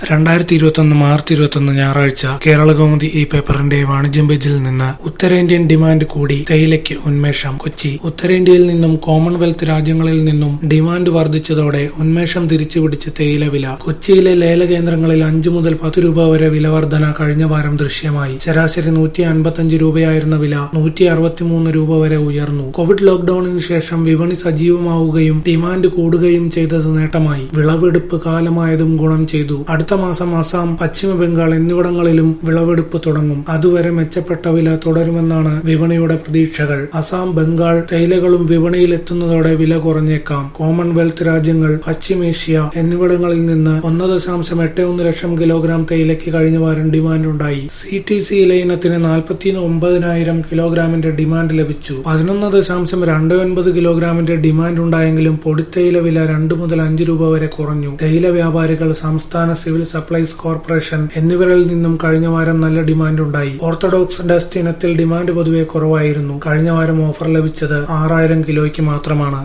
രണ്ടായിരത്തി ഇരുപത്തൊന്ന് മാർച്ച് ഇരുപത്തൊന്ന് ഞായറാഴ്ച കേരളകൗമുദി ഈ പേപ്പറിന്റെ വാണിജ്യം പേജിൽ നിന്ന് ഉത്തരേന്ത്യൻ ഡിമാൻഡ് കൂടി തേയിലയ്ക്ക് ഉന്മേഷം കൊച്ചി ഉത്തരേന്ത്യയിൽ നിന്നും കോമൺവെൽത്ത് രാജ്യങ്ങളിൽ നിന്നും ഡിമാൻഡ് വർദ്ധിച്ചതോടെ ഉന്മേഷം തിരിച്ചുപിടിച്ച് തേയില വില കൊച്ചിയിലെ ലേല കേന്ദ്രങ്ങളിൽ അഞ്ചു മുതൽ പത്ത് രൂപ വരെ വില വർധന കഴിഞ്ഞ വാരം ദൃശ്യമായി ശരാശരി നൂറ്റി അൻപത്തഞ്ച് രൂപയായിരുന്ന വില നൂറ്റി അറുപത്തിമൂന്ന് രൂപ വരെ ഉയർന്നു കോവിഡ് ലോക്ഡൌണിന് ശേഷം വിപണി സജീവമാവുകയും ഡിമാൻഡ് കൂടുകയും ചെയ്തത് നേട്ടമായി വിളവെടുപ്പ് കാലമായതും ഗുണം ചെയ്തു അടുത്ത മാസം അസം പശ്ചിമ ബംഗാൾ എന്നിവിടങ്ങളിലും വിളവെടുപ്പ് തുടങ്ങും അതുവരെ മെച്ചപ്പെട്ട വില തുടരുമെന്നാണ് വിപണിയുടെ പ്രതീക്ഷകൾ അസം ബംഗാൾ തേയിലകളും വിപണിയിൽ എത്തുന്നതോടെ വില കുറഞ്ഞേക്കാം കോമൺവെൽത്ത് രാജ്യങ്ങൾ പശ്ചിമേഷ്യ എന്നിവിടങ്ങളിൽ നിന്ന് ഒന്ന് ദശാംശം എട്ട് ഒന്ന് ലക്ഷം കിലോഗ്രാം തേയിലയ്ക്ക് കഴിഞ്ഞ വാരം ഡിമാൻഡ് ഉണ്ടായി സി ടി സി ഇല ഇനത്തിന് നാൽപ്പത്തി ഒമ്പതിനായിരം കിലോഗ്രാമിന്റെ ഡിമാൻഡ് ലഭിച്ചു പതിനൊന്ന് ദശാംശം രണ്ട് ഒൻപത് കിലോഗ്രാമിന്റെ ഡിമാൻഡ് ഉണ്ടായെങ്കിലും പൊടിത്തൈല വില രണ്ട് മുതൽ അഞ്ച് രൂപ വരെ കുറഞ്ഞു തേയില വ്യാപാരികൾ സംസ്ഥാന സിവിൽ സപ്ലൈസ് കോർപ്പറേഷൻ എന്നിവരിൽ നിന്നും കഴിഞ്ഞ വാരം നല്ല ഡിമാൻഡ് ഉണ്ടായി ഓർത്തഡോക്സ് ഡസ്റ്റ് ഇനത്തിൽ ഡിമാൻഡ് പൊതുവെ കുറവായിരുന്നു കഴിഞ്ഞ വാരം ഓഫർ ലഭിച്ചത് ആറായിരം കിലോയ്ക്ക് മാത്രമാണ്